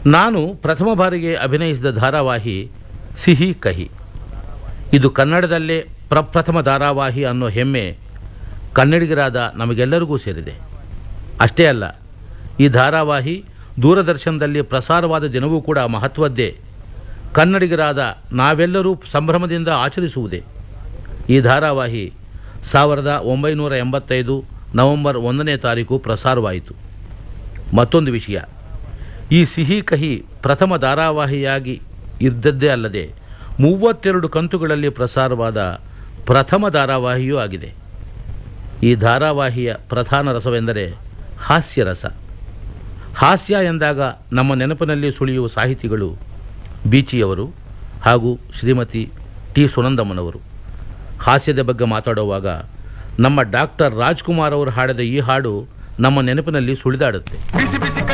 ನಾನು ಪ್ರಥಮ ಬಾರಿಗೆ ಅಭಿನಯಿಸಿದ ಧಾರಾವಾಹಿ ಸಿಹಿ ಕಹಿ ಇದು ಕನ್ನಡದಲ್ಲೇ ಪ್ರಪ್ರಥಮ ಧಾರಾವಾಹಿ ಅನ್ನೋ ಹೆಮ್ಮೆ ಕನ್ನಡಿಗರಾದ ನಮಗೆಲ್ಲರಿಗೂ ಸೇರಿದೆ ಅಷ್ಟೇ ಅಲ್ಲ ಈ ಧಾರಾವಾಹಿ ದೂರದರ್ಶನದಲ್ಲಿ ಪ್ರಸಾರವಾದ ದಿನವೂ ಕೂಡ ಮಹತ್ವದ್ದೇ ಕನ್ನಡಿಗರಾದ ನಾವೆಲ್ಲರೂ ಸಂಭ್ರಮದಿಂದ ಆಚರಿಸುವುದೇ ಈ ಧಾರಾವಾಹಿ ಸಾವಿರದ ಒಂಬೈನೂರ ಎಂಬತ್ತೈದು ನವೆಂಬರ್ ಒಂದನೇ ತಾರೀಕು ಪ್ರಸಾರವಾಯಿತು ಮತ್ತೊಂದು ವಿಷಯ ಈ ಸಿಹಿ ಕಹಿ ಪ್ರಥಮ ಧಾರಾವಾಹಿಯಾಗಿ ಇದ್ದದ್ದೇ ಅಲ್ಲದೆ ಮೂವತ್ತೆರಡು ಕಂತುಗಳಲ್ಲಿ ಪ್ರಸಾರವಾದ ಪ್ರಥಮ ಧಾರಾವಾಹಿಯೂ ಆಗಿದೆ ಈ ಧಾರಾವಾಹಿಯ ಪ್ರಧಾನ ರಸವೆಂದರೆ ಹಾಸ್ಯರಸ ಹಾಸ್ಯ ಎಂದಾಗ ನಮ್ಮ ನೆನಪಿನಲ್ಲಿ ಸುಳಿಯುವ ಸಾಹಿತಿಗಳು ಬೀಚಿಯವರು ಹಾಗೂ ಶ್ರೀಮತಿ ಟಿ ಸುನಂದಮ್ಮನವರು ಹಾಸ್ಯದ ಬಗ್ಗೆ ಮಾತಾಡುವಾಗ ನಮ್ಮ ಡಾಕ್ಟರ್ ರಾಜ್ಕುಮಾರ್ ಅವರು ಹಾಡಿದ ಈ ಹಾಡು ನಮ್ಮ ನೆನಪಿನಲ್ಲಿ ಸುಳಿದಾಡುತ್ತೆ ಬಿಸಿ ಬಿಸಿ